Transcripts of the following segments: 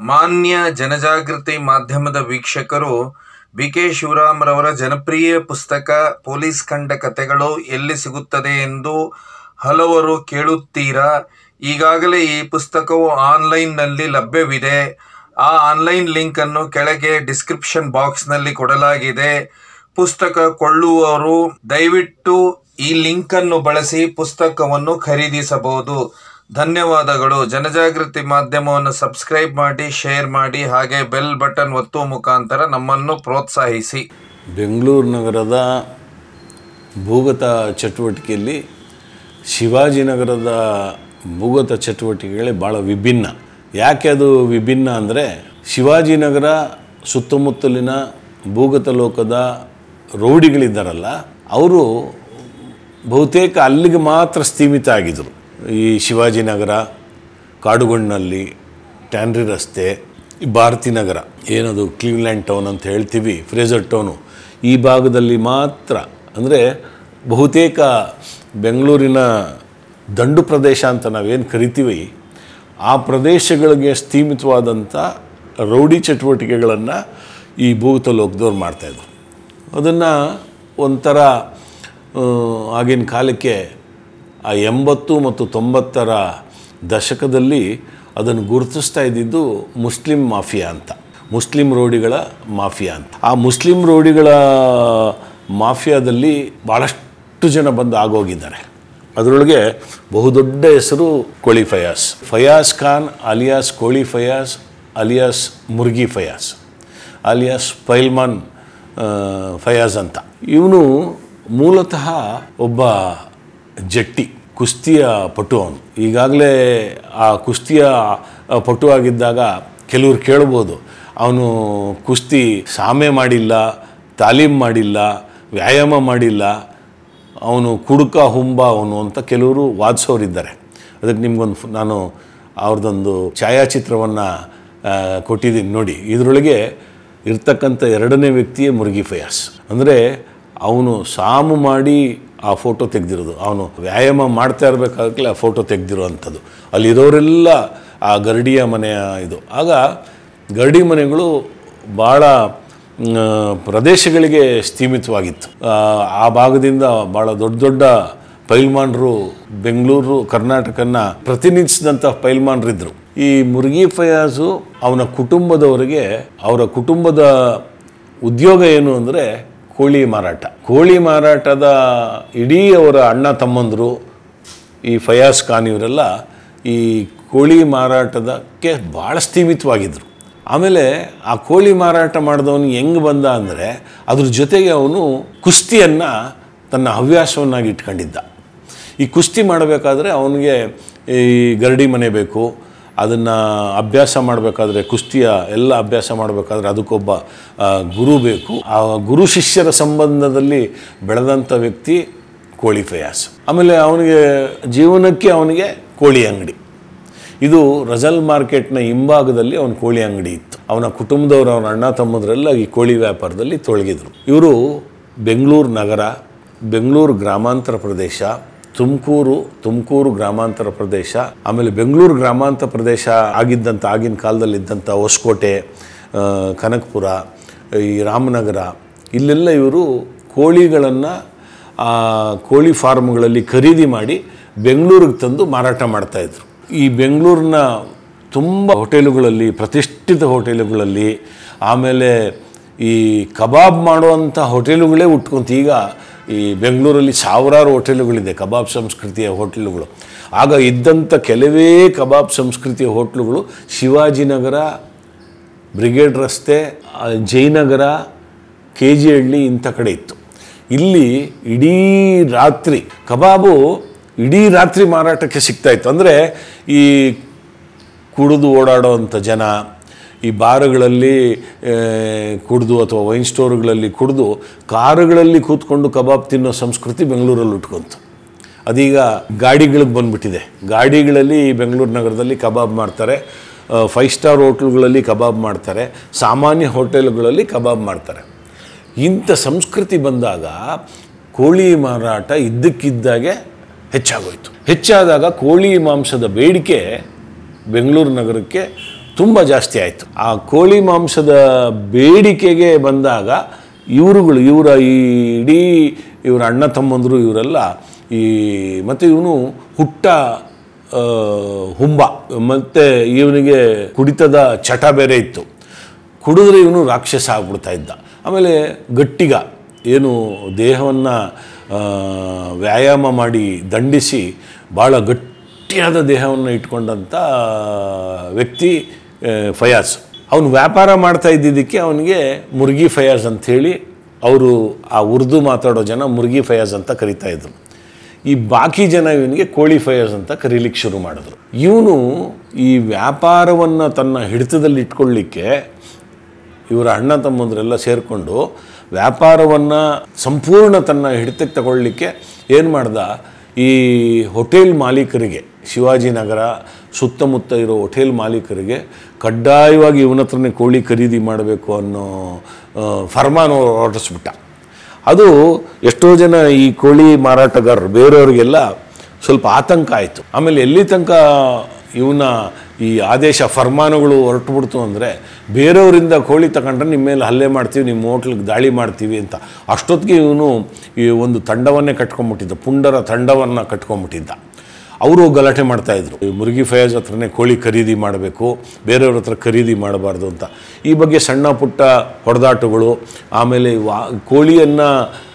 ಮಾನ್ಯ ಜನಜಾಗೃತಿ ಮಾಧ್ಯಮದ ವೀಕ್ಷಕರು ಬಿ ಕೆ ಶಿವರಾಮ್ರವರ ಜನಪ್ರಿಯ ಪುಸ್ತಕ ಪೊಲೀಸ್ ಕಂಡ ಕಥೆಗಳು ಎಲ್ಲಿ ಸಿಗುತ್ತದೆ ಎಂದು ಹಲವರು ಕೇಳುತ್ತೀರಾ ಈಗಾಗಲೇ ಈ ಪುಸ್ತಕವು ಆನ್ಲೈನ್ನಲ್ಲಿ ಲಭ್ಯವಿದೆ ಆ ಆನ್ಲೈನ್ ಲಿಂಕ್ ಅನ್ನು ಕೆಳಗೆ ಡಿಸ್ಕ್ರಿಪ್ಷನ್ ಬಾಕ್ಸ್ನಲ್ಲಿ ಕೊಡಲಾಗಿದೆ ಪುಸ್ತಕ ಕೊಳ್ಳುವವರು ದಯವಿಟ್ಟು ಈ ಲಿಂಕ್ ಅನ್ನು ಬಳಸಿ ಪುಸ್ತಕವನ್ನು ಖರೀದಿಸಬಹುದು ಧನ್ಯವಾದಗಳು ಜನಜಾಗೃತಿ ಮಾಧ್ಯಮವನ್ನು ಸಬ್ಸ್ಕ್ರೈಬ್ ಮಾಡಿ ಶೇರ್ ಮಾಡಿ ಹಾಗೆ ಬೆಲ್ ಬಟನ್ ಒತ್ತುವ ಮುಖಾಂತರ ನಮ್ಮನ್ನು ಪ್ರೋತ್ಸಾಹಿಸಿ ಬೆಂಗಳೂರು ನಗರದ ಭೂಗತ ಚಟುವಟಿಕೆಯಲ್ಲಿ ಶಿವಾಜಿನಗರದ ಭೂಗತ ಚಟುವಟಿಕೆಗಳೇ ಭಾಳ ವಿಭಿನ್ನ ಯಾಕೆ ಅದು ವಿಭಿನ್ನ ಅಂದರೆ ಶಿವಾಜಿನಗರ ಸುತ್ತಮುತ್ತಲಿನ ಭೂಗತ ಲೋಕದ ರೌಡಿಗಳಿದ್ದಾರಲ್ಲ ಅವರು ಬಹುತೇಕ ಅಲ್ಲಿಗೆ ಮಾತ್ರ ಸೀಮಿತ ಆಗಿದ್ದರು ಈ ಶಿವಾಜಿನಗರ ಕಾಡುಗೊಂಡಿನಲ್ಲಿ ಟ್ಯಾನ್ರಿ ರಸ್ತೆ ಈ ಭಾರತಿ ನಗರ ಏನದು ಕ್ಲೀವ್ಲ್ಯಾಂಡ್ ಟೌನ್ ಅಂತ ಹೇಳ್ತೀವಿ ಫ್ರೇಜರ್ ಟೌನು ಈ ಭಾಗದಲ್ಲಿ ಮಾತ್ರ ಅಂದರೆ ಬಹುತೇಕ ಬೆಂಗಳೂರಿನ ದಂಡು ಪ್ರದೇಶ ಅಂತ ನಾವೇನು ಕರಿತೀವಿ ಆ ಪ್ರದೇಶಗಳಿಗೆ ಸೀಮಿತವಾದಂಥ ರೌಡಿ ಚಟುವಟಿಕೆಗಳನ್ನು ಈ ಭೂತ ಲೋಕದವ್ರು ಮಾಡ್ತಾಯಿದ್ರು ಅದನ್ನು ಒಂಥರ ಆ, ಆಗಿನ ಕಾಲಕ್ಕೆ ಆ ಎಂಬತ್ತು ಮತ್ತು ತೊಂಬತ್ತರ ದಶಕದಲ್ಲಿ ಅದನ್ನು ಗುರುತಿಸ್ತಾ ಇದ್ದಿದ್ದು ಮುಸ್ಲಿಂ ಮಾಫಿಯಾ ಅಂತ ಮುಸ್ಲಿಂ ರೋಡಿಗಳ ಮಾಫಿಯಾ ಅಂತ ಆ ಮುಸ್ಲಿಂ ರೋಡಿಗಳ ಮಾಫಿಯಾದಲ್ಲಿ ಭಾಳಷ್ಟು ಜನ ಬಂದು ಆಗೋಗಿದ್ದಾರೆ ಅದರೊಳಗೆ ಬಹುದೊಡ್ಡ ಹೆಸರು ಕೋಳಿ ಫಯಾಸ್ ಫಯಾಸ್ ಖಾನ್ ಅಲಿಯಾಸ್ ಕೋಳಿ ಫಯಾಸ್ ಅಲಿಯಾಸ್ ಮುರ್ಗಿ ಫಯಾಸ್ ಅಲಿಯಾಸ್ ಪೈಲ್ಮಾನ್ ಆ, ಫಯಾಜ್ ಅಂತ ಇವನು ಮೂಲತಃ ಒಬ್ಬ ಜಟ್ಟಿ ಕುಸ್ತಿಯ ಪಟು ಅವನು ಈಗಾಗಲೇ ಆ ಕುಸ್ತಿಯ ಆ, ಪಟು ಆಗಿದ್ದಾಗ ಕೆಲವ್ರು ಕೇಳ್ಬೋದು ಅವನು ಕುಸ್ತಿ ಸಾಮೆ ಮಾಡಿಲ್ಲ ತಾಲೀಮ್ ಮಾಡಿಲ್ಲ ವ್ಯಾಯಾಮ ಮಾಡಿಲ್ಲ ಅವನು ಕುಡುಕ ಹುಂಬ ಅವನು ಅಂತ ಕೆಲವರು ವಾದಿಸೋರಿದ್ದಾರೆ ಅದಕ್ಕೆ ನಿಮ್ಗೊಂದು ಫ್- ನಾನು ಅವ್ರದ್ದೊಂದು ಛಾಯಾಚಿತ್ರವನ್ನು ಕೊಟ್ಟಿದ್ದೀನಿ ನೋಡಿ ಇದರೊಳಗೆ ಇರ್ತಕ್ಕಂಥ ಎರಡನೇ ವ್ಯಕ್ತಿಯೇ ಮುರುಗಿ ಫಯಾಸ್ ಅಂದರೆ ಅವನು ಸಾಮು ಮಾಡಿ ಆ ಫೋಟೋ ತೆಗೆದಿರೋದು ಅವನು ವ್ಯಾಯಾಮ ಮಾಡ್ತಾ ಇರಬೇಕಾಗಲೇ ಆ ಫೋಟೋ ತೆಗೆದಿರೋ ಅಂಥದ್ದು ಅಲ್ಲಿರೋರೆಲ್ಲ ಆ ಗರಡಿಯ ಮನೆಯ ಇದು ಆಗ ಗರಡಿ ಮನೆಗಳು ಭಾಳ ಮ್, ಪ್ರದೇಶಗಳಿಗೆ ಸೀಮಿತವಾಗಿತ್ತು ಆ, ಆ ಭಾಗದಿಂದ ಭಾಳ ದೊಡ್ಡ ದೊಡ್ಡ ಪೈಲ್ಮಾನ್ರು ಬೆಂಗಳೂರು ಕರ್ನಾಟಕನ ಪ್ರತಿನಿಧಿಸಿದಂಥ ಪೈಲ್ಮಾನ್ರಿದ್ದರು ಈ ಮುರುಗಿ ಫಯಾಜು ಅವನ ಕುಟುಂಬದವರಿಗೆ ಅವರ ಕುಟುಂಬದ ಉದ್ಯೋಗ ಏನು ಅಂದರೆ ಕೋಳಿ ಮಾರಾಟ ಕೋಳಿ ಮಾರಾಟದ ಇಡೀ ಅವರ ಅಣ್ಣ ತಮ್ಮಂದರು ಈ ಫಯಾಜ್ ಖಾನ್ ಇವರೆಲ್ಲ ಈ ಕೋಳಿ ಮಾರಾಟದಕ್ಕೆ ಭಾಳ ಸೀಮಿತವಾಗಿದ್ದರು ಆಮೇಲೆ ಆ ಕೋಳಿ ಮಾರಾಟ ಮಾಡಿದವನು ಹೆಂಗೆ ಬಂದ ಅಂದರೆ ಅದ್ರ ಜೊತೆಗೆ ಅವನು ಕುಸ್ತಿಯನ್ನು ತನ್ನ ಹವ್ಯಾಸವನ್ನಾಗಿ ಇಟ್ಕೊಂಡಿದ್ದ ಈ ಕುಸ್ತಿ ಮಾಡಬೇಕಾದ್ರೆ ಅವನಿಗೆ ಈ ಗರಡಿ ಮನೆ ಬೇಕು ಅದನ್ನು ಅಭ್ಯಾಸ ಮಾಡಬೇಕಾದ್ರೆ ಕುಸ್ತಿಯ ಎಲ್ಲ ಅಭ್ಯಾಸ ಮಾಡಬೇಕಾದ್ರೆ ಅದಕ್ಕೊಬ್ಬ ಆ, ಗುರು ಬೇಕು ಆ ಗುರು ಶಿಷ್ಯರ ಸಂಬಂಧದಲ್ಲಿ ಬೆಳೆದಂಥ ವ್ಯಕ್ತಿ ಕೋಳಿ ಫಯಾಸ್ ಆಮೇಲೆ ಅವನಿಗೆ ಜೀವನಕ್ಕೆ ಅವನಿಗೆ ಕೋಳಿ ಅಂಗಡಿ ಇದು ರಜಲ್ ಮಾರ್ಕೆಟ್ನ ಹಿಂಭಾಗದಲ್ಲಿ ಅವನ ಕೋಳಿ ಅಂಗಡಿ ಇತ್ತು ಅವನ ಕುಟುಂಬದವರು ಅವನ ಅಣ್ಣ ತಮ್ಮದರೆಲ್ಲ ಈ ಕೋಳಿ ವ್ಯಾಪಾರದಲ್ಲಿ ತೊಳಗಿದ್ರು ಇವರು ಬೆಂಗಳೂರು ನಗರ ಬೆಂಗಳೂರು ಗ್ರಾಮಾಂತರ ಪ್ರದೇಶ ತುಮಕೂರು ತುಮಕೂರು ಗ್ರಾಮಾಂತರ ಪ್ರದೇಶ ಆಮೇಲೆ ಬೆಂಗಳೂರು ಗ್ರಾಮಾಂತರ ಪ್ರದೇಶ ಆಗಿದ್ದಂಥ ಆಗಿನ ಕಾಲದಲ್ಲಿದ್ದಂಥ ಹೊಸಕೋಟೆ ಆ, ಕನಕಪುರ ಈ ರಾಮನಗರ ಇಲ್ಲೆಲ್ಲ ಇವರು ಕೋಳಿಗಳನ್ನು ಆ ಕೋಳಿ ಫಾರ್ಮ್ಗಳಲ್ಲಿ ಖರೀದಿ ಮಾಡಿ ಬೆಂಗಳೂರಿಗೆ ತಂದು ಮಾರಾಟ ಮಾಡ್ತಾಯಿದ್ರು ಈ ಬೆಂಗಳೂರಿನ ತುಂಬ ಹೋಟೆಲುಗಳಲ್ಲಿ ಪ್ರತಿಷ್ಠಿತ ಹೋಟೆಲುಗಳಲ್ಲಿ ಆಮೇಲೆ ಈ ಕಬಾಬ್ ಮಾಡುವಂಥ ಹೋಟೆಲುಗಳೇ ಉಟ್ಕೊಂತ ಈಗ ಈ ಬೆಂಗಳೂರಲ್ಲಿ ಸಾವಿರಾರು ಹೋಟೆಲುಗಳಿದೆ ಕಬಾಬ್ ಸಂಸ್ಕೃತಿಯ ಹೋಟೆಲುಗಳು ಆಗ ಇದ್ದಂಥ ಕೆಲವೇ ಕಬಾಬ್ ಸಂಸ್ಕೃತಿಯ ಹೋಟ್ಲುಗಳು ಶಿವಾಜಿನಗರ ಬ್ರಿಗೇಡ್ ರಸ್ತೆ ಆ, ಜಯನಗರ ಕೆ ಜಿ ಹಳ್ಳಿ ಇಂಥ ಕಡೆ ಇತ್ತು ಇಲ್ಲಿ ಇಡೀ ರಾತ್ರಿ ಕಬಾಬು ಇಡೀ ರಾತ್ರಿ ಮಾರಾಟಕ್ಕೆ ಸಿಗ್ತಾ ಇತ್ತು ಅಂದರೆ ಈ ಕುಡಿದು ಓಡಾಡೋವಂಥ ಜನ ಈ ಬಾರುಗಳಲ್ಲಿ ಆ, ಕುಡಿದು ಅಥವಾ ವೈನ್ ಸ್ಟೋರ್ಗಳಲ್ಲಿ ಕುಡಿದು ಕಾರುಗಳಲ್ಲಿ ಕೂತ್ಕೊಂಡು ಕಬಾಬ್ ತಿನ್ನೋ ಸಂಸ್ಕೃತಿ ಬೆಂಗಳೂರಲ್ಲಿ ಉಟ್ಕೊಂತು ಅದೀಗ ಗಾಡಿಗಳಿಗೆ ಬಂದ್ಬಿಟ್ಟಿದೆ ಗಾಡಿಗಳಲ್ಲಿ ಬೆಂಗಳೂರು ನಗರದಲ್ಲಿ ಕಬಾಬ್ ಮಾಡ್ತಾರೆ ಫೈವ್ ಸ್ಟಾರ್ ಹೋಟ್ಲುಗಳಲ್ಲಿ ಕಬಾಬ್ ಮಾಡ್ತಾರೆ ಸಾಮಾನ್ಯ ಹೋಟೆಲ್ಗಳಲ್ಲಿ ಕಬಾಬ್ ಮಾಡ್ತಾರೆ ಇಂಥ ಸಂಸ್ಕೃತಿ ಬಂದಾಗ ಕೋಳಿ ಮಾರಾಟ ಇದ್ದಕ್ಕಿದ್ದಾಗೆ ಹೆಚ್ಚಾಗೋಯ್ತು ಹೆಚ್ಚಾದಾಗ ಕೋಳಿ ಮಾಂಸದ ಬೇಡಿಕೆ ಬೆಂಗಳೂರು ನಗರಕ್ಕೆ ತುಂಬ ಜಾಸ್ತಿ ಆಯಿತು ಆ ಕೋಳಿ ಮಾಂಸದ ಬೇಡಿಕೆಗೆ ಬಂದಾಗ ಇವರುಗಳು ಇವರ ಈ ಇಡೀ ಇವರ ಅಣ್ಣ ತಮ್ಮಂದರು ಇವರೆಲ್ಲ ಈ ಮತ್ತು ಇವನು ಹುಟ್ಟ ಆ, ಹುಂಬ ಮತ್ತು ಇವನಿಗೆ ಕುಡಿತದ ಚಟ ಬೇರೆ ಇತ್ತು ಕುಡಿದ್ರೆ ಇವನು ರಾಕ್ಷಸ ಆಗ್ಬಿಡ್ತಾ ಇದ್ದ ಆಮೇಲೆ ಗಟ್ಟಿಗ ಏನು ದೇಹವನ್ನು ವ್ಯಾಯಾಮ ಮಾಡಿ ದಂಡಿಸಿ ಭಾಳ ಗಟ್ಟಿಯಾದ ದೇಹವನ್ನು ಇಟ್ಕೊಂಡಂಥ ವ್ಯಕ್ತಿ ಆ, ಫಯಾಜ್ ಅವನು ವ್ಯಾಪಾರ ಮಾಡ್ತಾ ಇದ್ದಿದ್ದಕ್ಕೆ ಅವನಿಗೆ ಮುರ್ಗಿ ಫಯಾಜ್ ಅಂಥೇಳಿ ಅವರು ಆ ಉರ್ದು ಮಾತಾಡೋ ಜನ ಮುರ್ಗಿ ಫಯಾಜ್ ಅಂತ ಕರಿತಾ ಇದ್ರು ಈ ಬಾಕಿ ಜನ ಇವನಿಗೆ ಕೋಳಿ ಫಯಾಜ್ ಅಂತ ಕರೀಲಿಕ್ಕೆ ಶುರು ಮಾಡಿದ್ರು ಇವನು ಈ ವ್ಯಾಪಾರವನ್ನು ತನ್ನ ಹಿಡಿತದಲ್ಲಿ ಇಟ್ಕೊಳ್ಳಿಕ್ಕೆ ಇವರ ಅಣ್ಣ ತಮ್ಮಂದರೆಲ್ಲ ಸೇರಿಕೊಂಡು ವ್ಯಾಪಾರವನ್ನು ಸಂಪೂರ್ಣ ತನ್ನ ಹಿಡಿತಕ್ಕೆ ತಗೊಳ್ಳಿಕ್ಕೆ ಏನು ಮಾಡ್ದ ಈ ಹೋಟೆಲ್ ಮಾಲೀಕರಿಗೆ ಶಿವಾಜಿನಗರ ಸುತ್ತಮುತ್ತ ಇರೋ ಹೋಟೆಲ್ ಮಾಲೀಕರಿಗೆ ಕಡ್ಡಾಯವಾಗಿ ಇವನ ಹತ್ರನೇ ಕೋಳಿ ಖರೀದಿ ಮಾಡಬೇಕು ಅನ್ನೋ ಆ, ಫರ್ಮಾನ್ ಹೊರಡಿಸ್ಬಿಟ್ಟ ಅದು ಎಷ್ಟೋ ಜನ ಈ ಕೋಳಿ ಮಾರಾಟಗಾರರು ಬೇರೆಯವ್ರಿಗೆಲ್ಲ ಸ್ವಲ್ಪ ಆತಂಕ ಆಯಿತು ಆಮೇಲೆ ಎಲ್ಲಿ ತನಕ ಇವನ ಈ ಆದೇಶ ಫರ್ಮಾನುಗಳು ಹೊರಟುಬಿಡ್ತು ಅಂದರೆ ಬೇರೆಯವರಿಂದ ಕೋಳಿ ತಗೊಂಡ್ರೆ ನಿಮ್ಮ ಮೇಲೆ ಹಲ್ಲೆ ಮಾಡ್ತೀವಿ ನಿಮ್ಮ ಹೋಟ್ಲಿಗೆ ದಾಳಿ ಮಾಡ್ತೀವಿ ಅಂತ ಅಷ್ಟೊತ್ತಿಗೆ ಇವನು ಈ ಒಂದು ತಂಡವನ್ನೇ ಕಟ್ಕೊಂಡ್ಬಿಟ್ಟಿದ್ದ ಪುಂಡರ ತಂಡವನ್ನು ಕಟ್ಕೊಂಡ್ಬಿಟ್ಟಿದ್ದ ಅವರು ಗಲಾಟೆ ಮಾಡ್ತಾಯಿದ್ರು ಮುರುಗಿ ಫಯಾಜ್ ಹತ್ರನೇ ಕೋಳಿ ಖರೀದಿ ಮಾಡಬೇಕು ಬೇರೆಯವ್ರ ಹತ್ರ ಖರೀದಿ ಮಾಡಬಾರ್ದು ಅಂತ ಈ ಬಗ್ಗೆ ಸಣ್ಣ ಪುಟ್ಟ ಹೊಡೆದಾಟಗಳು ಆಮೇಲೆ ವಾ ಕೋಳಿಯನ್ನು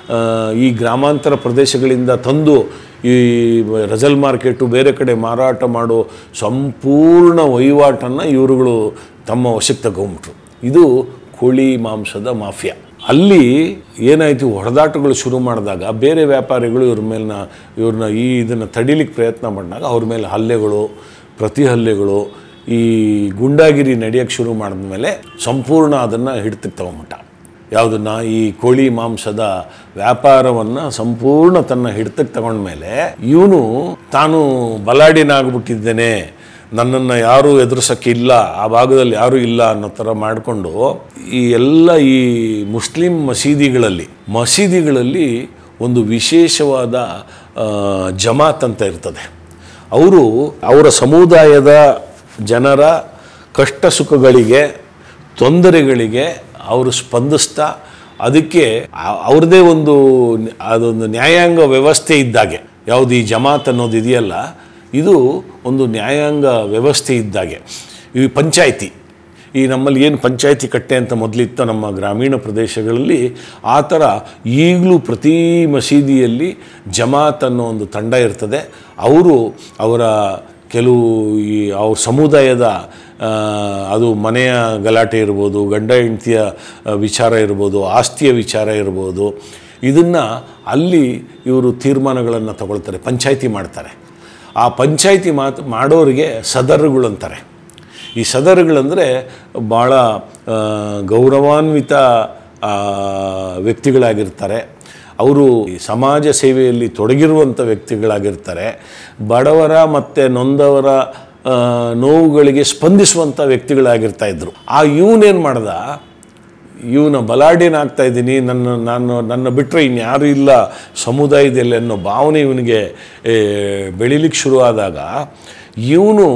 ಈ ಗ್ರಾಮಾಂತರ ಪ್ರದೇಶಗಳಿಂದ ತಂದು ಈ ರಜಲ್ ಮಾರ್ಕೆಟು ಬೇರೆ ಕಡೆ ಮಾರಾಟ ಮಾಡೋ ಸಂಪೂರ್ಣ ವಹಿವಾಟನ್ನು ಇವರುಗಳು ತಮ್ಮ ವಶಕ್ಕೆ ತಗೊಂಬಿಟ್ರು ಇದು ಕೋಳಿ ಮಾಂಸದ ಮಾಫಿಯಾ ಅಲ್ಲಿ ಏನಾಯಿತು ಹೊಡೆದಾಟಗಳು ಶುರು ಮಾಡಿದಾಗ ಬೇರೆ ವ್ಯಾಪಾರಿಗಳು ಇವ್ರ ಮೇಲಿನ ಇವ್ರನ್ನ ಈ ಇದನ್ನು ತಡಿಲಿಕ್ಕೆ ಪ್ರಯತ್ನ ಮಾಡಿದಾಗ ಅವ್ರ ಮೇಲೆ ಹಲ್ಲೆಗಳು ಪ್ರತಿ ಹಲ್ಲೆಗಳು ಈ ಗುಂಡಾಗಿರಿ ನಡೆಯೋಕ್ಕೆ ಶುರು ಮಾಡಿದ್ಮೇಲೆ ಸಂಪೂರ್ಣ ಅದನ್ನು ಹಿಡಿತಕ್ಕೆ ತಗೊಂಬಿಟ್ಟ ಯಾವುದನ್ನ ಈ ಕೋಳಿ ಮಾಂಸದ ವ್ಯಾಪಾರವನ್ನು ಸಂಪೂರ್ಣ ತನ್ನ ಹಿಡಿತಕ್ಕೆ ತಗೊಂಡ್ಮೇಲೆ ಇವನು ತಾನು ಬಲಾಢ್ಯನಾಗ್ಬಿಟ್ಟಿದ್ದೇನೆ ನನ್ನನ್ನು ಯಾರೂ ಎದುರಿಸೋಕ್ಕಿಲ್ಲ ಆ ಭಾಗದಲ್ಲಿ ಯಾರೂ ಇಲ್ಲ ಅನ್ನೋ ಥರ ಮಾಡಿಕೊಂಡು ಈ ಎಲ್ಲ ಈ ಮುಸ್ಲಿಂ ಮಸೀದಿಗಳಲ್ಲಿ ಮಸೀದಿಗಳಲ್ಲಿ ಒಂದು ವಿಶೇಷವಾದ ಆ, ಜಮಾತ್ ಅಂತ ಇರ್ತದೆ ಅವರು ಅವರ ಸಮುದಾಯದ ಜನರ ಕಷ್ಟ ಸುಖಗಳಿಗೆ ತೊಂದರೆಗಳಿಗೆ ಅವರು ಸ್ಪಂದಿಸ್ತಾ ಅದಕ್ಕೆ ಆ- ಅವ್ರದ್ದೇ ಒಂದು ನ್ಯ- ಅದೊಂದು ನ್ಯಾಯಾಂಗ ವ್ಯವಸ್ಥೆ ಇದ್ದಾಗೆ ಯಾವುದು ಈ ಜಮಾತ್ ಅನ್ನೋದು ಇದೆಯಲ್ಲ ಇದು ಒಂದು ನ್ಯಾಯಾಂಗ ವ್ಯವಸ್ಥೆ ಇದ್ದಾಗೆ ಈ ಪಂಚಾಯಿತಿ ಈ ನಮ್ಮಲ್ಲಿ ಏನು ಪಂಚಾಯಿತಿ ಕಟ್ಟೆ ಅಂತ ಮೊದಲಿತ್ತು ನಮ್ಮ ಗ್ರಾಮೀಣ ಪ್ರದೇಶಗಳಲ್ಲಿ ಆ ಥರ ಈಗಲೂ ಪ್ರತಿ ಮಸೀದಿಯಲ್ಲಿ ಜಮಾತ್ ಅನ್ನೋ ಒಂದು ತಂಡ ಇರ್ತದೆ ಅವರು ಅವರ ಕೆಲವು ಈ ಅವ್ರ ಸಮುದಾಯದ ಆ, ಅದು ಮನೆಯ ಗಲಾಟೆ ಇರ್ಬೋದು ಗಂಡ ಹೆಂಡತಿಯ ವಿಚಾರ ಇರ್ಬೋದು ಆಸ್ತಿಯ ವಿಚಾರ ಇರ್ಬೋದು ಇದನ್ನು ಅಲ್ಲಿ ಇವರು ತೀರ್ಮಾನಗಳನ್ನು ತಗೊಳ್ತಾರೆ ಪಂಚಾಯಿತಿ ಮಾಡ್ತಾರೆ ಆ ಪಂಚಾಯಿತಿ ಮಾತು ಮಾಡೋರಿಗೆ ಸದರ್ಗಳಂತಾರೆ ಈ ಸದರ್ಗಳಂದರೆ ಭಾಳ ಆ, ಗೌರವಾನ್ವಿತ ಆ, ವ್ಯಕ್ತಿಗಳಾಗಿರ್ತಾರೆ ಅವರು ಈ ಸಮಾಜ ಸೇವೆಯಲ್ಲಿ ತೊಡಗಿರುವಂಥ ವ್ಯಕ್ತಿಗಳಾಗಿರ್ತಾರೆ ಬಡವರ ಮತ್ತು ನೊಂದವರ ಆ, ನೋವುಗಳಿಗೆ ಸ್ಪಂದಿಸುವಂಥ ವ್ಯಕ್ತಿಗಳಾಗಿರ್ತಾ ಇದ್ರು ಆ ಇವನೇನು ಮಾಡ್ದ ಇವನ ಬಲಾಢ್ಯನಾಗ್ತಾ ಇದ್ದೀನಿ ನನ್ನ ನಾನು ನನ್ನ ಬಿಟ್ಟರೆ ಇನ್ಯಾರೂ ಇಲ್ಲ ಸಮುದಾಯದಲ್ಲಿ ಅನ್ನೋ ಭಾವನೆ ಇವನಿಗೆ ಬೆಳಿಲಿಕ್ಕೆ ಶುರುವಾದಾಗ ಇವನು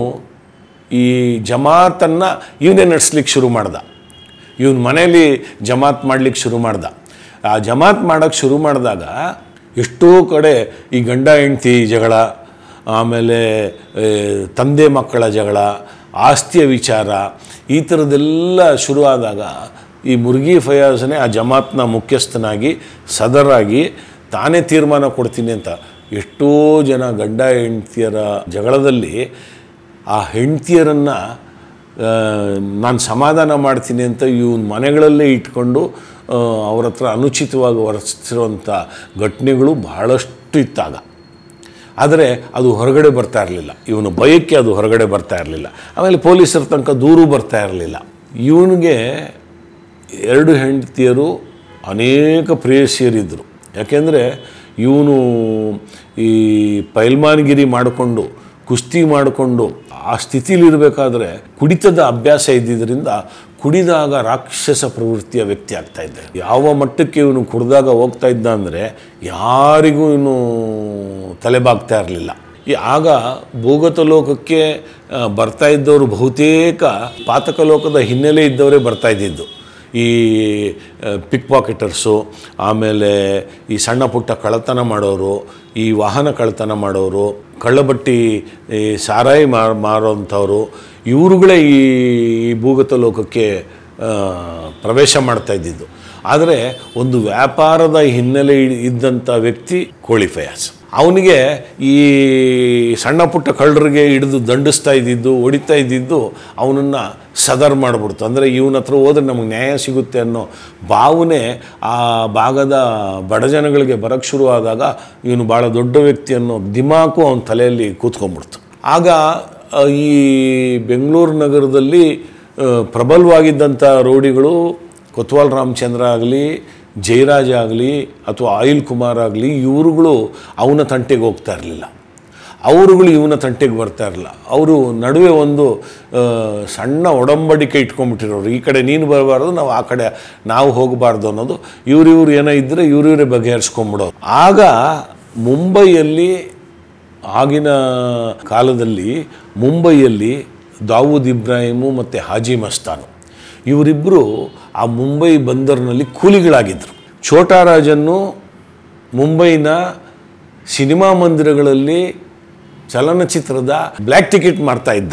ಈ ಜಮಾತನ್ನು ಇವನೇ ನಡೆಸ್ಲಿಕ್ಕೆ ಶುರು ಮಾಡ್ದ ಇವನ ಮನೇಲಿ ಜಮಾತ್ ಮಾಡ್ಲಿಕ್ಕೆ ಶುರು ಮಾಡ್ದ ಆ ಜಮಾತ್ ಮಾಡೋಕ್ಕೆ ಶುರು ಮಾಡಿದಾಗ ಎಷ್ಟೋ ಕಡೆ ಈ ಗಂಡ ಹೆಂಡ್ತಿ ಜಗಳ ಆಮೇಲೆ ಏ, ತಂದೆ ಮಕ್ಕಳ ಜಗಳ ಆಸ್ತಿಯ ವಿಚಾರ ಈ ಥರದ್ದೆಲ್ಲ ಶುರುವಾದಾಗ ಈ ಮುರ್ಗಿ ಫಯಾಜ್ನೇ ಆ ಜಮಾತ್ನ ಮುಖ್ಯಸ್ಥನಾಗಿ ಸದರಾಗಿ ತಾನೇ ತೀರ್ಮಾನ ಕೊಡ್ತೀನಿ ಅಂತ ಎಷ್ಟೋ ಜನ ಗಂಡ ಹೆಂಡ್ತಿಯರ ಜಗಳದಲ್ಲಿ ಆ ಹೆಂಡ್ತಿಯರನ್ನು ನಾನು ಸಮಾಧಾನ ಮಾಡ್ತೀನಿ ಅಂತ ಇವನ ಮನೆಗಳಲ್ಲೇ ಇಟ್ಕೊಂಡು ಆ, ಅವ್ರ ಹತ್ರ ಅನುಚಿತವಾಗಿ ವರ್ತಿಸಿರುವಂಥ ಘಟನೆಗಳು ಬಹಳಷ್ಟು ಇತ್ತಾಗ ಆದರೆ ಅದು ಹೊರಗಡೆ ಬರ್ತಾ ಇರಲಿಲ್ಲ ಇವನು ಭಯಕ್ಕೆ ಅದು ಹೊರಗಡೆ ಬರ್ತಾ ಇರಲಿಲ್ಲ ಆಮೇಲೆ ಪೊಲೀಸರ ತನಕ ದೂರು ಬರ್ತಾ ಇರಲಿಲ್ಲ ಇವನಿಗೆ ಎರಡು ಹೆಂಡತಿಯರು ಅನೇಕ ಪ್ರೇಯಸಿಯರಿದ್ದರು ಯಾಕೆಂದರೆ ಇವನು ಈ ಪೈಲ್ಮಾನ್ಗಿರಿ ಮಾಡಿಕೊಂಡು ಕುಸ್ತಿ ಮಾಡಿಕೊಂಡು ಆ ಸ್ಥಿತಿಲಿರಬೇಕಾದ್ರೆ ಕುಡಿತದ ಅಭ್ಯಾಸ ಇದ್ದಿದ್ದರಿಂದ ಕುಡಿದಾಗ ರಾಕ್ಷಸ ಪ್ರವೃತ್ತಿಯ ವ್ಯಕ್ತಿ ಆಗ್ತಾ ಇದ್ದ ಯಾವ ಮಟ್ಟಕ್ಕೆ ಇವನು ಕುಡಿದಾಗ ಹೋಗ್ತಾ ಇದ್ದ ಅಂದರೆ ಯಾರಿಗೂ ಇವನು ತಲೆಬಾಗ್ತಾ ಇರಲಿಲ್ಲ ಈ ಆಗ ಭೂಗತ ಲೋಕಕ್ಕೆ ಆ, ಬರ್ತಾ ಇದ್ದವರು ಬಹುತೇಕ ಪಾತಕ ಲೋಕದ ಹಿನ್ನೆಲೆ ಇದ್ದವರೇ ಬರ್ತಾ ಇದ್ದಿದ್ದು ಈ ಪಿಕ್ ಪಾಕೆಟರ್ಸು ಆಮೇಲೆ ಈ ಸಣ್ಣ ಪುಟ್ಟ ಕಳ್ಳತನ ಮಾಡೋರು ಈ ವಾಹನ ಕಳ್ಳತನ ಮಾಡೋರು ಕಳ್ಳಬಟ್ಟಿ ಈ ಸಾರಾಯಿ ಮಾರ್ ಮಾರೋಂಥವ್ರು ಇವರುಗಳೇ ಈ ಈ ಭೂಗತ ಲೋಕಕ್ಕೆ ಆ, ಪ್ರವೇಶ ಮಾಡ್ತಾ ಇದ್ದಿದ್ದು ಆದರೆ ಒಂದು ವ್ಯಾಪಾರದ ಹಿನ್ನೆಲೆ ಇ- ಇದ್ದಂಥ ವ್ಯಕ್ತಿ ಕೋಳಿ ಫಯಾಸ್ ಅವನಿಗೆ ಈ ಸಣ್ಣ ಪುಟ್ಟ ಕಳ್ಳರಿಗೆ ಹಿಡಿದು ದಂಡಿಸ್ತಾ ಇದ್ದಿದ್ದು ಹೊಡಿತಾ ಇದ್ದಿದ್ದು ಅವನನ್ನು ಸದರ್ ಮಾಡಿಬಿಡ್ತು ಅಂದರೆ ಇವನ ಹತ್ರ ಹೋದ್ರೆ ನಮಗೆ ನ್ಯಾಯ ಸಿಗುತ್ತೆ ಅನ್ನೋ ಭಾವನೆ ಆ ಭಾಗದ ಬಡ ಜನಗಳಿಗೆ ಬರೋಕ್ಕೆ ಶುರುವಾದಾಗ ಇವನು ಭಾಳ ದೊಡ್ಡ ವ್ಯಕ್ತಿ ಅನ್ನೋ ದಿಮಾಕು ಅವನ ತಲೆಯಲ್ಲಿ ಕೂತ್ಕೊಂಡ್ಬಿಡ್ತು ಆಗ ಆ, ಈ ಬೆಂಗಳೂರು ನಗರದಲ್ಲಿ ಆ, ಪ್ರಬಲವಾಗಿದ್ದಂಥ ರೌಡಿಗಳು ಕೊತ್ವಾಲ್ ರಾಮಚಂದ್ರ ಆಗಲಿ ಜಯರಾಜ್ ಆಗಲಿ ಅಥವಾ ಆಯಿಲ್ ಕುಮಾರ್ ಆಗಲಿ ಇವರುಗಳು ಅವನ ತಂಟೆಗೆ ಹೋಗ್ತಾ ಇರಲಿಲ್ಲ ಅವರುಗಳು ಇವನ ತಂಟೆಗೆ ಬರ್ತಾ ಇರಲಿಲ್ಲ ಅವರು ನಡುವೆ ಒಂದು ಆ, ಸಣ್ಣ ಒಡಂಬಡಿಕೆ ಇಟ್ಕೊಂಡ್ಬಿಟ್ಟಿರೋರು ಈ ಕಡೆ ನೀನು ಬರಬಾರ್ದು ನಾವು ಆ ಕಡೆ ನಾವು ಹೋಗಬಾರ್ದು ಅನ್ನೋದು ಇವ್ರಿವ್ರು ಏನೋ ಇದ್ದರೆ ಇವ್ರಿವ್ರೇ ಬಗೆಹರಿಸ್ಕೊಂಬಿಡೋರು ಆಗ ಮುಂಬೈಯಲ್ಲಿ ಆಗಿನ ಕಾಲದಲ್ಲಿ ಮುಂಬೈಯಲ್ಲಿ ದಾವೂದ್ ಇಬ್ರಾಹಿಮು ಮತ್ತು ಹಾಜಿ ಮಸ್ತಾನು ಇವರಿಬ್ಬರು ಆ ಮುಂಬೈ ಬಂದರಿನಲ್ಲಿ ಕೂಲಿಗಳಾಗಿದ್ದರು ಛೋಟಾರಾಜನ್ನು ಮುಂಬೈನ ಸಿನಿಮಾ ಮಂದಿರಗಳಲ್ಲಿ ಚಲನಚಿತ್ರದ ಬ್ಲ್ಯಾಕ್ ಟಿಕೆಟ್ ಮಾಡ್ತಾ ಇದ್ದ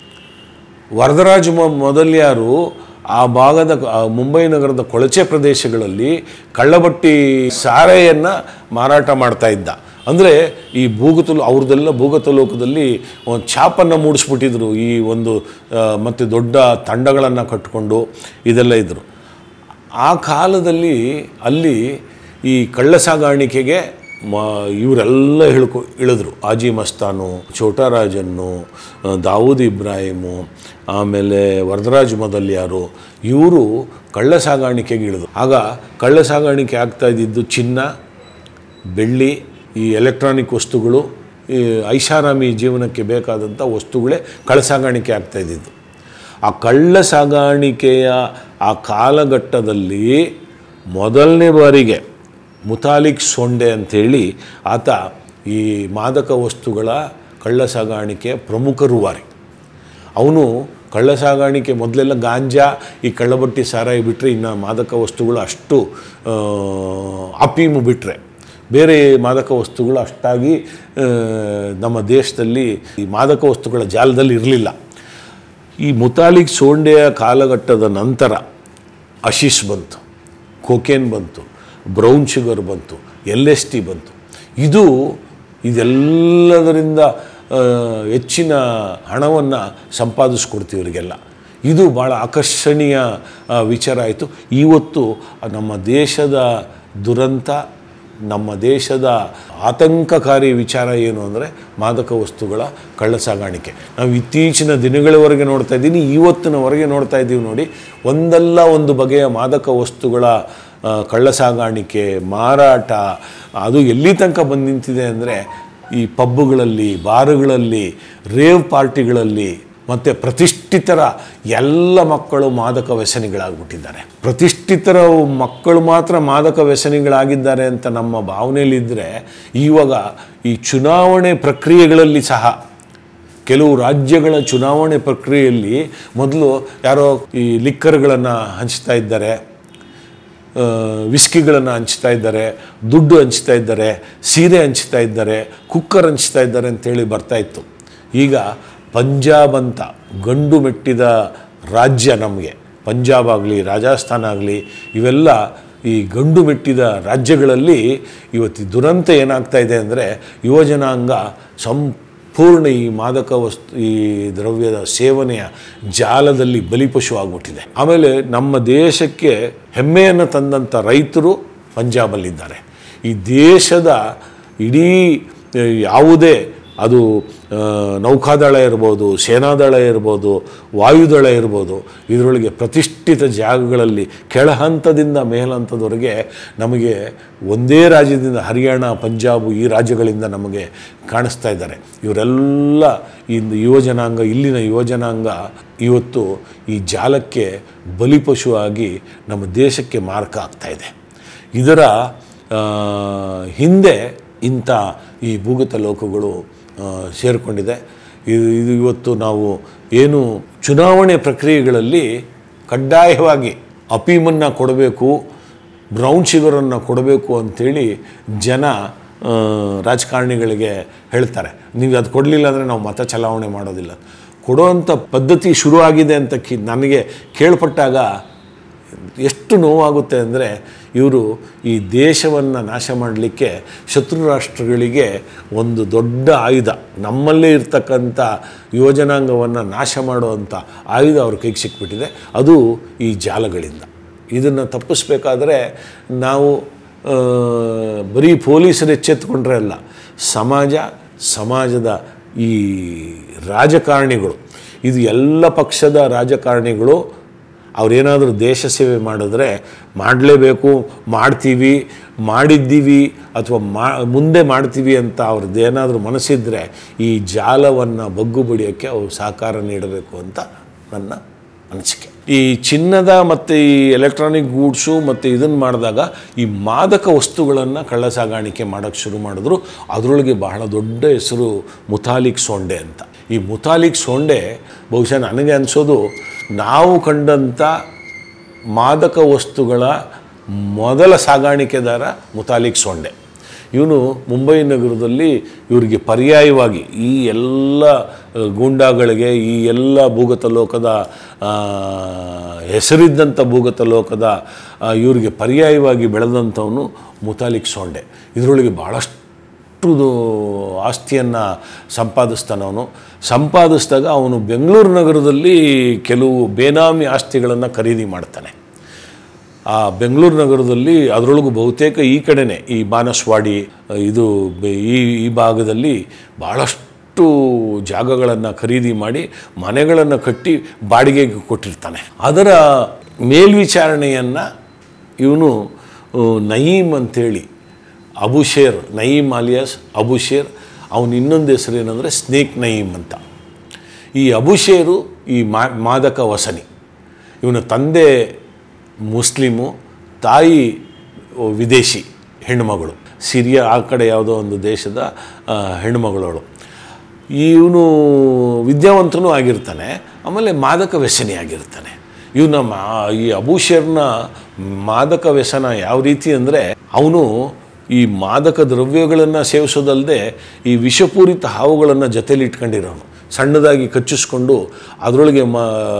ವರದರಾಜ ಮೊ- ಮೊದಲಿಯಾರು ಆ ಭಾಗದ ಆ ಮುಂಬೈ ನಗರದ ಕೊಳಚೆ ಪ್ರದೇಶಗಳಲ್ಲಿ ಕಳ್ಳಬಟ್ಟಿ ಸಾರೆಯನ್ನು ಮಾರಾಟ ಮಾಡ್ತಾ ಇದ್ದ ಅಂದರೆ ಈ ಭೂಗತ ಅವ್ರದ್ದೆಲ್ಲ ಭೂಗತ ಲೋಕದಲ್ಲಿ ಒಂದು ಛಾಪನ್ನು ಮೂಡಿಸ್ಬಿಟ್ಟಿದ್ರು ಈ ಒಂದು ಆ, ಮತ್ತು ದೊಡ್ಡ ತಂಡಗಳನ್ನು ಕಟ್ಟಿಕೊಂಡು ಇದೆಲ್ಲ ಇದ್ದರು ಆ ಕಾಲದಲ್ಲಿ ಅಲ್ಲಿ ಈ ಕಳ್ಳ ಸಾಗಾಣಿಕೆಗೆ ಮ ಇವರೆಲ್ಲ ಇಳ್ಕೊ ಇಳಿದ್ರು ಆಜಿ ಮಸ್ತಾನು ಛೋಟಾರಾಜನ್ನು ಆ, ದಾವೂದ್ ಇಬ್ರಾಹಿಮು ಆಮೇಲೆ ವರದರಾಜ್ ಮೊದಲ್ಯಾರು ಇವರು ಕಳ್ಳ ಸಾಗಾಣಿಕೆಗೆ ಇಳಿದ್ರು ಆಗ ಕಳ್ಳ ಸಾಗಾಣಿಕೆ ಆಗ್ತಾ ಇದ್ದಿದ್ದು ಚಿನ್ನ ಬೆಳ್ಳಿ ಈ ಎಲೆಕ್ಟ್ರಾನಿಕ್ ವಸ್ತುಗಳು ಈ ಐಷಾರಾಮಿ ಜೀವನಕ್ಕೆ ಬೇಕಾದಂಥ ವಸ್ತುಗಳೇ ಕಳ್ಳ ಸಾಗಾಣಿಕೆ ಆಗ್ತಾ ಇದ್ದಿದ್ದು ಆ ಕಳ್ಳ ಸಾಗಾಣಿಕೆಯ ಆ ಕಾಲಘಟ್ಟದಲ್ಲಿ ಮೊದಲನೇ ಬಾರಿಗೆ ಮುತಾಲಿಕ್ ಸೊಂಡೆ ಅಂಥೇಳಿ ಆತ ಈ ಮಾದಕ ವಸ್ತುಗಳ ಕಳ್ಳ ಸಾಗಾಣಿಕೆಯ ಪ್ರಮುಖ ರೂವಾರಿ ಅವನು ಕಳ್ಳ ಸಾಗಾಣಿಕೆ ಮೊದಲೆಲ್ಲ ಗಾಂಜಾ ಈ ಕಳ್ಳಬಟ್ಟಿ ಸಾರಾಯಿ ಬಿಟ್ಟರೆ ಇನ್ನು ಮಾದಕ ವಸ್ತುಗಳು ಅಷ್ಟು ಆ, ಅಫೀಮು ಬಿಟ್ಟರೆ ಬೇರೆ ಮಾದಕ ವಸ್ತುಗಳು ಅಷ್ಟಾಗಿ ಆ, ನಮ್ಮ ದೇಶದಲ್ಲಿ ಈ ಮಾದಕ ವಸ್ತುಗಳ ಜಾಲದಲ್ಲಿ ಇರಲಿಲ್ಲ ಈ ಮುತಾಲಿಕ್ ಸೋಂಡೆಯ ಕಾಲಘಟ್ಟದ ನಂತರ ಅಶೀಶ್ ಬಂತು ಕೊಕೇನ್ ಬಂತು ಬ್ರೌನ್ ಶುಗರ್ ಬಂತು ಎಲ್ ಎಸ್ ಟಿ ಬಂತು ಇದು ಇದೆಲ್ಲದರಿಂದ ಆ, ಹೆಚ್ಚಿನ ಹಣವನ್ನು ಸಂಪಾದಿಸ್ಕೊಡ್ತೀವಿ ಇವರಿಗೆಲ್ಲ ಇದು ಭಾಳ ಆಕರ್ಷಣೀಯ ಆ, ವಿಚಾರ ಆಯಿತು ಇವತ್ತು ನಮ್ಮ ದೇಶದ ದುರಂತ ನಮ್ಮ ದೇಶದ ಆತಂಕಕಾರಿ ವಿಚಾರ ಏನು ಅಂದರೆ ಮಾದಕ ವಸ್ತುಗಳ ಕಳ್ಳ ಸಾಗಾಣಿಕೆ ನಾವು ಇತ್ತೀಚಿನ ದಿನಗಳವರೆಗೆ ನೋಡ್ತಾ ಇದ್ದೀನಿ ಇವತ್ತಿನವರೆಗೆ ನೋಡ್ತಾ ಇದ್ದೀವಿ ನೋಡಿ ಒಂದಲ್ಲ ಒಂದು ಬಗೆಯ ಮಾದಕ ವಸ್ತುಗಳ ಆ, ಕಳ್ಳ ಸಾಗಾಣಿಕೆ ಮಾರಾಟ ಅದು ಎಲ್ಲಿ ತನಕ ಬಂದು ನಿಂತಿದೆ ಅಂದರೆ ಈ ಪಬ್ಬುಗಳಲ್ಲಿ ಬಾರುಗಳಲ್ಲಿ ರೇವ್ ಪಾರ್ಟಿಗಳಲ್ಲಿ ಮತ್ತು ಪ್ರತಿಷ್ಠಿತರ ಎಲ್ಲ ಮಕ್ಕಳು ಮಾದಕ ವ್ಯಸನಿಗಳಾಗ್ಬಿಟ್ಟಿದ್ದಾರೆ ಪ್ರತಿಷ್ಠಿತರ ಮಕ್ಕಳು ಮಾತ್ರ ಮಾದಕ ವ್ಯಸನಿಗಳಾಗಿದ್ದಾರೆ ಅಂತ ನಮ್ಮ ಭಾವನೆಯಲ್ಲಿದ್ದರೆ ಇವಾಗ ಈ ಚುನಾವಣೆ ಪ್ರಕ್ರಿಯೆಗಳಲ್ಲಿ ಸಹ ಕೆಲವು ರಾಜ್ಯಗಳ ಚುನಾವಣೆ ಪ್ರಕ್ರಿಯೆಯಲ್ಲಿ ಮೊದಲು ಯಾರೋ ಈ ಲಿಕ್ಕರ್ಗಳನ್ನು ಹಂಚ್ತಾ ಇದ್ದಾರೆ ವಿಸ್ಕಿಗಳನ್ನು ಹಂಚ್ತಾ ಇದ್ದಾರೆ ದುಡ್ಡು ಹಂಚ್ತಾ ಇದ್ದಾರೆ ಸೀರೆ ಹಂಚ್ತಾ ಇದ್ದಾರೆ ಕುಕ್ಕರ್ ಹಂಚ್ತಾ ಇದ್ದಾರೆ ಅಂತೇಳಿ ಬರ್ತಾ ಇತ್ತು ಈಗ ಪಂಜಾಬ್ ಅಂತ ಗಂಡು ಮೆಟ್ಟಿದ ರಾಜ್ಯ ನಮಗೆ ಪಂಜಾಬ್ ಆಗಲಿ ರಾಜಸ್ಥಾನ ಆಗಲಿ ಇವೆಲ್ಲ ಈ ಗಂಡು ಮೆಟ್ಟಿದ ರಾಜ್ಯಗಳಲ್ಲಿ ಇವತ್ತು ಈ ದುರಂತ ಏನಾಗ್ತಾ ಇದೆ ಅಂದರೆ ಯುವಜನಾಂಗ ಸಂಪೂರ್ಣ ಈ ಮಾದಕ ವಸ್ತು ಈ ದ್ರವ್ಯದ ಸೇವನೆಯ ಜಾಲದಲ್ಲಿ ಬಲಿಪಶು ಆಗ್ಬಿಟ್ಟಿದೆ ಆಮೇಲೆ ನಮ್ಮ ದೇಶಕ್ಕೆ ಹೆಮ್ಮೆಯನ್ನು ತಂದಂಥ ರೈತರು ಪಂಜಾಬಲ್ಲಿದ್ದಾರೆ ಈ ದೇಶದ ಇಡೀ ಆ, ಯಾವುದೇ ಅದು ಆ, ನೌಕಾದಳ ಇರ್ಬೋದು ಸೇನಾದಳ ಇರ್ಬೋದು ವಾಯುದಳ ಇರ್ಬೋದು ಇದರೊಳಗೆ ಪ್ರತಿಷ್ಠಿತ ಜಾಗಗಳಲ್ಲಿ ಕೆಳ ಹಂತದಿಂದ ಮೇಲ್ಹಂತದವರೆಗೆ ನಮಗೆ ಒಂದೇ ರಾಜ್ಯದಿಂದ ಹರಿಯಾಣ ಪಂಜಾಬು ಈ ರಾಜ್ಯಗಳಿಂದ ನಮಗೆ ಕಾಣಿಸ್ತಾ ಇದ್ದಾರೆ ಇವರೆಲ್ಲ ಇಂದು ಯುವಜನಾಂಗ ಇಲ್ಲಿನ ಯುವಜನಾಂಗ ಇವತ್ತು ಈ ಜಾಲಕ್ಕೆ ಬಲಿಪಶು ಆಗಿ ನಮ್ಮ ದೇಶಕ್ಕೆ ಮಾರಕ ಆಗ್ತಾ ಇದೆ ಇದರ ಆ, ಹಿಂದೆ ಇಂಥ ಈ ಭೂಗತ ಲೋಕಗಳು ಆ, ಸೇರಿಕೊಂಡಿದೆ ಇದು ಇದು ಇವತ್ತು ನಾವು ಏನು ಚುನಾವಣೆ ಪ್ರಕ್ರಿಯೆಗಳಲ್ಲಿ ಕಡ್ಡಾಯವಾಗಿ ಅಫೀಮನ್ನು ಕೊಡಬೇಕು ಬ್ರೌನ್ ಶುಗರನ್ನು ಕೊಡಬೇಕು ಅಂಥೇಳಿ ಜನ ಆ, ರಾಜಕಾರಣಿಗಳಿಗೆ ಹೇಳ್ತಾರೆ ನೀವು ಅದು ಕೊಡಲಿಲ್ಲ ಅಂದರೆ ನಾವು ಮತ ಚಲಾವಣೆ ಮಾಡೋದಿಲ್ಲ ಕೊಡುವಂಥ ಪದ್ಧತಿ ಶುರುವಾಗಿದೆ ಅಂತ ಕಿ ನನಗೆ ಕೇಳ್ಪಟ್ಟಾಗ ಎಷ್ಟು ನೋವಾಗುತ್ತೆ ಅಂದರೆ ಇವರು ಈ ದೇಶವನ್ನು ನಾಶ ಮಾಡಲಿಕ್ಕೆ ಶತ್ರು ರಾಷ್ಟ್ರಗಳಿಗೆ ಒಂದು ದೊಡ್ಡ ಆಯುಧ ನಮ್ಮಲ್ಲೇ ಇರ್ತಕ್ಕಂಥ ಯುವಜನಾಂಗವನ್ನು ನಾಶ ಮಾಡುವಂಥ ಆಯುಧ ಅವ್ರ ಕೈಗೆ ಸಿಕ್ಬಿಟ್ಟಿದೆ ಅದು ಈ ಜಾಲಗಳಿಂದ ಇದನ್ನು ತಪ್ಪಿಸ್ಬೇಕಾದ್ರೆ ನಾವು ಆ, ಬರೀ ಪೊಲೀಸರು ಎಚ್ಚೆತ್ತುಕೊಂಡ್ರೆ ಅಲ್ಲ ಸಮಾಜ ಸಮಾಜದ ಈ ರಾಜಕಾರಣಿಗಳು ಇದು ಎಲ್ಲ ಪಕ್ಷದ ರಾಜಕಾರಣಿಗಳು ಅವರೇನಾದರೂ ದೇಶ ಸೇವೆ ಮಾಡಿದ್ರೆ ಮಾಡಲೇಬೇಕು ಮಾಡ್ತೀವಿ ಮಾಡಿದ್ದೀವಿ ಅಥವಾ ಮಾ ಮುಂದೆ ಮಾಡ್ತೀವಿ ಅಂತ ಅವ್ರದ್ದು ಏನಾದರೂ ಮನಸ್ಸಿದ್ರೆ ಈ ಜಾಲವನ್ನು ಬಗ್ಗು ಬಡಿಯೋಕ್ಕೆ ಅವರು ಸಹಕಾರ ನೀಡಬೇಕು ಅಂತ ನನ್ನ ಅನಿಸಿಕೆ ಈ ಚಿನ್ನದ ಮತ್ತು ಈ ಎಲೆಕ್ಟ್ರಾನಿಕ್ ಗೂಡ್ಸು ಮತ್ತು ಇದನ್ನು ಮಾಡಿದಾಗ ಈ ಮಾದಕ ವಸ್ತುಗಳನ್ನು ಕಳ್ಳ ಸಾಗಾಣಿಕೆ ಮಾಡೋಕ್ಕೆ ಶುರು ಮಾಡಿದ್ರು ಅದರೊಳಗೆ ಬಹಳ ದೊಡ್ಡ ಹೆಸರು ಮುತಾಲಿಕ್ ಸೊಂಡೆ ಅಂತ ಈ ಮುತಾಲಿಕ್ ಸೊಂಡೆ ಬಹುಶಃ ನನಗೆ ಅನಿಸೋದು ನಾವು ಕಂಡಂಥ ಮಾದಕ ವಸ್ತುಗಳ ಮೊದಲ ಸಾಗಾಣಿಕೆದಾರ ಮುತಾಲಿಕ್ ಸೊಂಡೆ ಇವನು ಮುಂಬೈ ನಗರದಲ್ಲಿ ಇವರಿಗೆ ಪರ್ಯಾಯವಾಗಿ ಈ ಎಲ್ಲ ಆ, ಗೂಂಡಾಗಳಿಗೆ ಈ ಎಲ್ಲ ಭೂಗತ ಲೋಕದ ಆ, ಹೆಸರಿದ್ದಂಥ ಭೂಗತ ಲೋಕದ ಆ, ಇವರಿಗೆ ಪರ್ಯಾಯವಾಗಿ ಬೆಳೆದಂಥವನು ಮುತಾಲಿಕ್ ಸೊಂಡೆ ಇದರೊಳಗೆ ಭಾಳಷ್ಟು ಅಷ್ಟು ಆಸ್ತಿಯನ್ನು ಸಂಪಾದಿಸ್ತಾನವನು ಸಂಪಾದಿಸಿದಾಗ ಅವನು ಬೆಂಗಳೂರು ನಗರದಲ್ಲಿ ಕೆಲವು ಬೇನಾಮಿ ಆಸ್ತಿಗಳನ್ನು ಖರೀದಿ ಮಾಡ್ತಾನೆ ಆ ಬೆಂಗಳೂರು ನಗರದಲ್ಲಿ ಅದರೊಳಗೂ ಬಹುತೇಕ ಈ ಕಡೆನೇ ಈ ಬಾನಸವಾಡಿ ಇದು ಬೆ- ಈ ಈ ಭಾಗದಲ್ಲಿ ಭಾಳಷ್ಟು ಜಾಗಗಳನ್ನು ಖರೀದಿ ಮಾಡಿ ಮನೆಗಳನ್ನು ಕಟ್ಟಿ ಬಾಡಿಗೆಗೆ ಕೊಟ್ಟಿರ್ತಾನೆ ಅದರ ಮೇಲ್ವಿಚಾರಣೆಯನ್ನು ಇವನು ಆ, ನಯೀಮ್ ಅಂಥೇಳಿ ಅಬುಶೇರ್ ನಯೀಮ್ ಆಲಿಯಾಸ್ ಅಬುಶೇರ್ ಅವನ ಇನ್ನೊಂದು ಹೆಸರು ಏನಂದರೆ ಸ್ನೇಕ್ ನಯೀಮ್ ಅಂತ ಈ ಅಬುಶೇರು ಈ ಮಾ ಮಾದಕ ವಸನಿ ಇವನ ತಂದೆ ಮುಸ್ಲಿಮು ತಾಯಿ ವಿದೇಶಿ ಹೆಣ್ಣುಮಗಳು ಸಿರಿಯಾ ಆ ಕಡೆ ಯಾವುದೋ ಒಂದು ದೇಶದ ಆ, ಹೆಣ್ಣುಮಗಳವಳು ಇವನು ವಿದ್ಯಾವಂತನೂ ಆಗಿರ್ತಾನೆ ಆಮೇಲೆ ಮಾದಕ ವ್ಯಸನಿ ಆಗಿರ್ತಾನೆ ಇವನ ಮಾ ಈ ಅಬೂಶರ್ನ ಮಾದಕ ವ್ಯಸನ ಯಾವ ರೀತಿ ಅಂದರೆ ಅವನು ಈ ಮಾದಕ ದ್ರವ್ಯಗಳನ್ನು ಸೇವಿಸೋದಲ್ಲದೆ ಈ ವಿಷಪೂರಿತ ಹಾವುಗಳನ್ನು ಜೊತೆಲಿ ಇಟ್ಕೊಂಡಿರೋನು ಸಣ್ಣದಾಗಿ ಕಚ್ಚಿಸ್ಕೊಂಡು ಅದರೊಳಗೆ ಮ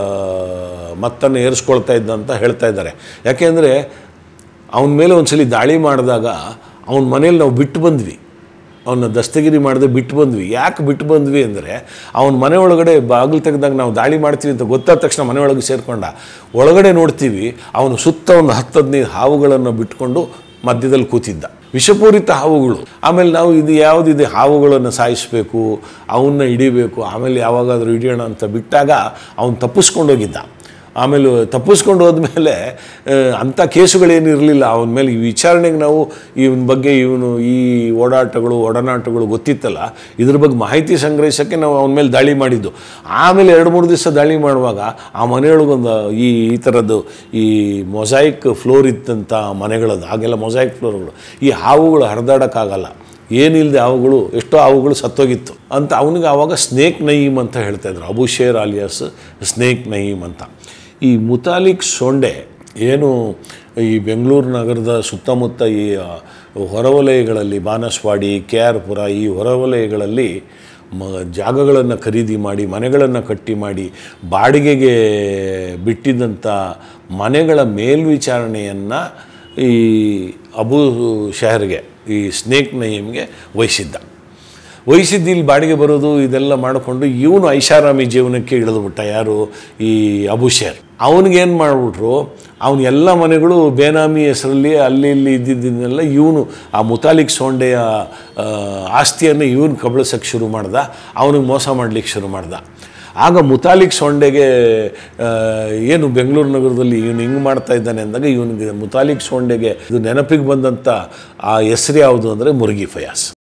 ಮತ್ತನ್ನು ಏರಿಸ್ಕೊಳ್ತಾ ಇದ್ದ ಅಂತ ಹೇಳ್ತಾ ಇದ್ದಾರೆ ಯಾಕೆಂದರೆ ಅವನ ಮೇಲೆ ಒಂದ್ಸಲಿ ದಾಳಿ ಮಾಡಿದಾಗ ಅವನ ಮನೇಲಿ ನಾವು ಬಿಟ್ಟು ಬಂದ್ವಿ ಅವನ್ನ ದಸ್ತಗಿರಿ ಮಾಡದೆ ಬಿಟ್ಟು ಬಂದ್ವಿ ಯಾಕೆ ಬಿಟ್ಟು ಬಂದ್ವಿ ಅಂದರೆ ಅವನ ಮನೆ ಒಳಗಡೆ ಬಾಗಿಲು ತೆಗೆದಾಗ ನಾವು ದಾಳಿ ಮಾಡ್ತೀವಿ ಅಂತ ಗೊತ್ತಾದ ತಕ್ಷಣ ಮನೆ ಒಳಗೆ ಸೇರಿಕೊಂಡ ಒಳಗಡೆ ನೋಡ್ತೀವಿ ಅವನು ಸುತ್ತ ಒಂದು ಹತ್ತು ಹದಿನೈದು ಹಾವುಗಳನ್ನು ಬಿಟ್ಕೊಂಡು ಮಧ್ಯದಲ್ಲಿ ಕೂತಿದ್ದ ವಿಷಪೂರಿತ ಹಾವುಗಳು ಆಮೇಲೆ ನಾವು ಇದು ಯಾವುದಿದೆ ಹಾವುಗಳನ್ನು ಸಾಯಿಸಬೇಕು ಅವನ್ನ ಹಿಡಿಬೇಕು ಆಮೇಲೆ ಯಾವಾಗಾದರೂ ಹಿಡಿಯೋಣ ಅಂತ ಬಿಟ್ಟಾಗ ಅವನು ತಪ್ಪಿಸ್ಕೊಂಡೋಗಿದ್ದ ಆಮೇಲೆ ತಪ್ಪಿಸ್ಕೊಂಡು ಹೋದ್ಮೇಲೆ ಆ, ಅಂಥ ಕೇಸುಗಳೇನು ಇರಲಿಲ್ಲ ಅವನ ಮೇಲೆ ಈ ವಿಚಾರಣೆಗೆ ನಾವು ಇವನ ಬಗ್ಗೆ ಇವನು ಈ ಓಡಾಟಗಳು ಒಡನಾಟಗಳು ಗೊತ್ತಿತ್ತಲ್ಲ ಇದ್ರ ಬಗ್ಗೆ ಮಾಹಿತಿ ಸಂಗ್ರಹಿಸೋಕ್ಕೆ ನಾವು ಅವನ ಮೇಲೆ ದಾಳಿ ಮಾಡಿದ್ದು ಆಮೇಲೆ ಎರಡು ಮೂರು ದಿವಸ ದಾಳಿ ಮಾಡುವಾಗ ಆ ಮನೆಯೊಳಗೊಂದು ಈ ಈ ಥರದ್ದು ಈ ಮೊಸೈಕ್ ಫ್ಲೋರ್ ಇತ್ತಂಥ ಮನೆಗಳದು ಹಾಗೆಲ್ಲ ಮೊಸೈಕ್ ಫ್ಲೋರ್ಗಳು ಈ ಹಾವುಗಳು ಹರಿದಾಡೋಕ್ಕಾಗಲ್ಲ ಏನಿಲ್ಲದೆ ಹಾವುಗಳು ಎಷ್ಟೋ ಹಾವುಗಳು ಸತ್ತೋಗಿತ್ತು ಅಂತ ಅವನಿಗೆ ಆವಾಗ ಸ್ನೇಕ್ ನಯೀಮ್ ಅಂತ ಹೇಳ್ತಾ ಇದ್ರು ಅಬುಶೇರ್ ಆಲಿಯಾಸ್ ಸ್ನೇಕ್ ನಯೀಮ್ ಅಂತ ಈ ಮುತಾಲಿಕ್ ಸೊಂಡೆ ಏನು ಈ ಬೆಂಗಳೂರು ನಗರದ ಸುತ್ತಮುತ್ತ ಈ ಆ, ಹೊರವಲಯಗಳಲ್ಲಿ ಬಾನಸವಾಡಿ ಕೆ ಆರ್ ಪುರ ಈ ಹೊರವಲಯಗಳಲ್ಲಿ ಮ ಜಾಗಗಳನ್ನು ಖರೀದಿ ಮಾಡಿ ಮನೆಗಳನ್ನು ಕಟ್ಟಿ ಮಾಡಿ ಬಾಡಿಗೆಗೆ ಬಿಟ್ಟಿದ್ದಂಥ ಮನೆಗಳ ಮೇಲ್ವಿಚಾರಣೆಯನ್ನು ಈ ಅಬು ಶಹರ್ಗೆ ಈ ಸ್ನೇಕ್ ನಯೀಮ್ಗೆ ವಹಿಸಿದ್ದ ವಹಿಸಿದ್ದು ಇಲ್ಲಿ ಬಾಡಿಗೆ ಬರೋದು ಇದೆಲ್ಲ ಮಾಡಿಕೊಂಡು ಇವನು ಐಷಾರಾಮಿ ಜೀವನಕ್ಕೆ ಇಳಿದ್ಬಿಟ್ಟ ಯಾರು ಈ ಅಬುಶೇರ್ ಅವನಿಗೇನು ಮಾಡಿಬಿಟ್ರು ಅವನ ಎಲ್ಲ ಮನೆಗಳು ಬೇನಾಮಿ ಹೆಸರಲ್ಲಿ ಅಲ್ಲಿ ಇಲ್ಲಿ ಇದ್ದಿದ್ದನ್ನೆಲ್ಲ ಇವನು ಆ ಮುತಾಲಿಕ್ ಸೊಂಡೆಯ ಆ, ಆಸ್ತಿಯನ್ನು ಇವನು ಕಬಳಿಸೋಕ್ಕೆ ಶುರು ಮಾಡ್ದ ಅವನಿಗೆ ಮೋಸ ಮಾಡಲಿಕ್ಕೆ ಶುರು ಮಾಡ್ದ ಆಗ ಮುತಾಲಿಕ್ ಸೊಂಡೆಗೆ ಆ, ಏನು ಬೆಂಗಳೂರು ನಗರದಲ್ಲಿ ಇವನು ಹಿಂಗೆ ಮಾಡ್ತಾ ಇದ್ದಾನೆ ಅಂದಾಗ ಇವನಿಗೆ ಮುತಾಲಿಕ್ ಸೊಂಡೆಗೆ ಇದು ನೆನಪಿಗೆ ಬಂದಂಥ ಆ ಹೆಸರು ಯಾವುದು ಅಂದರೆ ಮುರುಗಿ ಫಯಾಸ್